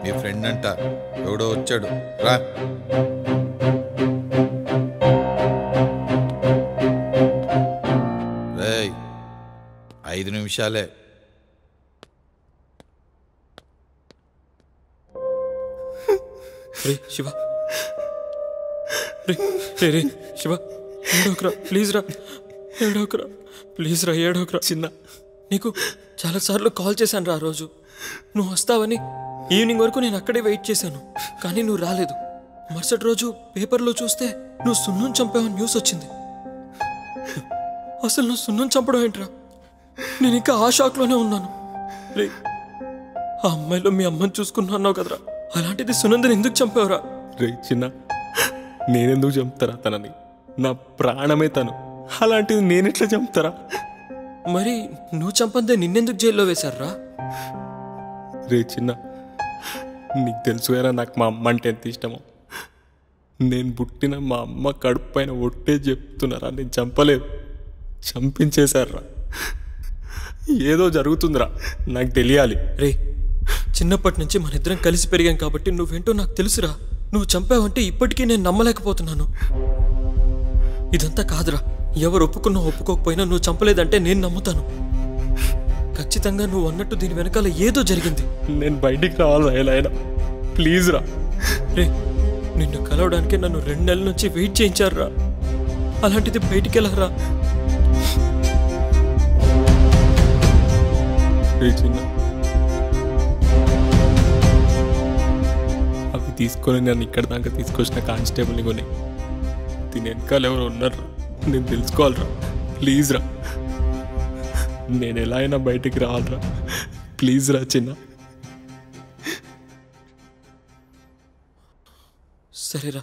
మీ friend అంట ఎవడో వచ్చాడు రా రేయ్ ఐదు నిమిషాలే రే శివ రే రే రే శివ ఏడోకరా ప్లీజ్ రా ఏడోకరా ప్లీజ్ రా ఏడోకరా చిన్న నీకు చాలాసార్లు కాల్ చేశాను రా ఆ రోజు నువ్వు వస్తావని ఈవినింగ్ వరకు నేను అక్కడే వెయిట్ చేశాను కానీ నువ్వు రాలేదు మరుసటి రోజు పేపర్లో చూస్తే నువ్వు సున్నం చంపావని న్యూస్ వచ్చింది అసలు నువ్వు సున్నం చంపడం ఏంట్రా నేను ఇంకా ఆ షాక్లోనే ఉన్నాను రే ఆ అమ్మాయిలో మీ అమ్మని చూసుకున్నావు కదరా అలాంటిది సునందని ఎందుకు చంపావురా రే చిన్న నేనెందుకు చంపుతారా తనని నా ప్రాణమే తను అలాంటిది నేనెట్లా చంపుతారా మరి నువ్వు చంపందే నిన్నెందుకు జైల్లో వేశారా రే చిన్న నీకు తెలుసు కదా నాకు మా అమ్మ అంటే ఎంత ఇష్టమో నేను పుట్టిన మా అమ్మ కడుపు పైన ఒట్టే చెప్తున్నారా నేను చంపలేదు చంపించేశారా ఏదో జరుగుతుందిరా నాకు తెలియాలి రే చిన్నప్పటి నుంచి మన ఇద్దరం కలిసి పెరిగాం కాబట్టి నువ్వేంటో నాకు తెలుసురా నువ్వు చంపావంటే ఇప్పటికీ నేను నమ్మలేకపోతున్నాను ఇదంతా కాదురా ఎవరు ఒప్పుకున్నా ఒప్పుకోకపోయినా నువ్వు చంపలేదంటే నేను నమ్ముతాను ఖచ్చితంగా నువ్వు అన్నట్టు దీని వెనకాల ఏదో జరిగింది నేను బయటికి రావాలి ఎలా అయినా ప్లీజ్ రా రే నిన్ను కలవడానికి నన్ను రెండు నెలల నుంచి వెయిట్ చేయించారురా అలాంటిది బయటికి వెళ్ళరా రే చిన్న అవి తీసుకొని నన్ను ఇక్కడ దాకా తీసుకొచ్చిన కానిస్టేబుల్ని కొని దీని వెనకాల ఎవరు ఉన్నారు నేను తెలుసుకోవాలిరా ప్లీజ్ రా నేను ఎలా అయినా బయటికి రావాలిరా ప్లీజ్ రా చిన్న సరేరా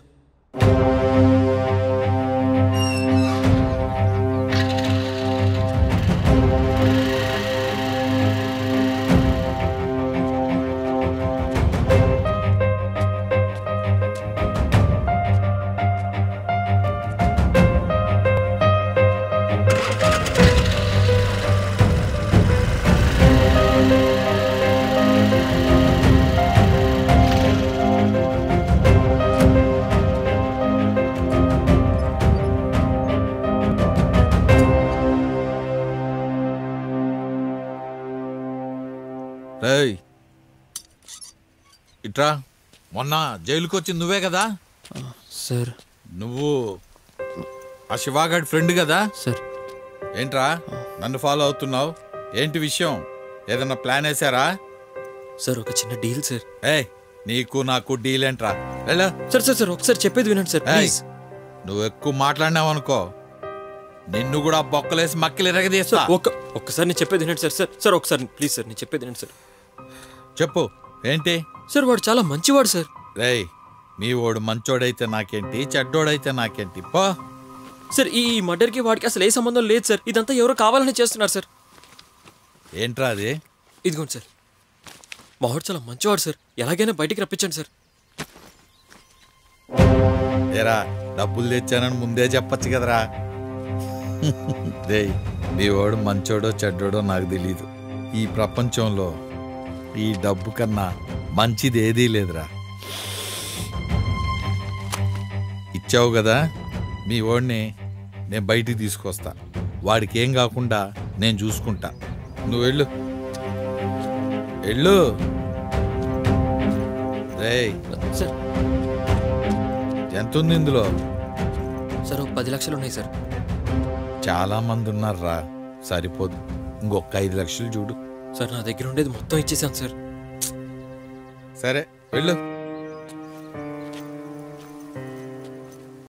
రేయ్ ఇట్రా మొన్న జైలుకి వచ్చింది నువ్వే కదా సార్ నువ్వు ఆ శివాగాడి ఫ్రెండ్ కదా సార్ ఏంట్రా నన్ను ఫాలో అవుతున్నావు ఏంటి విషయం ఏదన్నా ప్లాన్ వేసారా సార్ ఒక చిన్న డీల్ సార్ ఏయ్ నీకు నాకు డీల్ ఏంట్రా వెళ్ళ సార్ సార్ సార్ ఒకసారి చెప్పేది వినండి సార్ ఏయ్, ప్లీజ్ నువ్వు ఎక్కువ మాట్లాడినావు అనుకో నిన్ను కూడా బొక్కలేసి మక్కిలు ఎరగదీస్తా సార్ ఒక్క ఒక్కసారి నేను చెప్పేది వినండి సార్ సార్ సార్ ఒకసారి ప్లీజ్ సార్ నేను చెప్పేది వినండి సార్ చెప్పు ఏంటి సార్ వాడు చాలా మంచివాడు సార్ రేయ్ మీ ఓడు మంచోడైతే నాకేంటి చెడ్డోడైతే నాకేంటి పో సార్ ఈ మర్డర్కి వాడికి అసలు ఏ సంబంధం లేదు సార్ ఇదంతా ఎవరో కావాలని చేస్తున్నారు సార్ ఏంట్రా అది ఇదిగోండి సార్ మా వాడు చాలా మంచివాడు సార్ ఎలాగైనా బయటికి రప్పించండి సార్ ఏరా డబ్బులు తెచ్చానని ముందే చెప్పొచ్చు కదరా రేయ్ మీ వాడు మంచోడో చెడ్డోడో నాకు తెలీదు ఈ ప్రపంచంలో ఈ డబ్బు కన్నా మంచిది ఏదీ లేదురా ఇచ్చావు కదా మీ వాడిని నేను బయటికి తీసుకొస్తా వాడికి ఏం కాకుండా నేను చూసుకుంటా నువ్వు వెళ్ళు వెళ్ళు రేయ్ సార్ ఎంత ఉంది ఇందులో సార్ ఒక పది లక్షలు ఉన్నాయి సార్ చాలా మంది ఉన్నారా సరిపోదు ఇంకొక ఐదు లక్షలు చూడు సార్ నా దగ్గర ఉండేది మొత్తం ఇచ్చేసాను సార్ సరే వెళ్ళు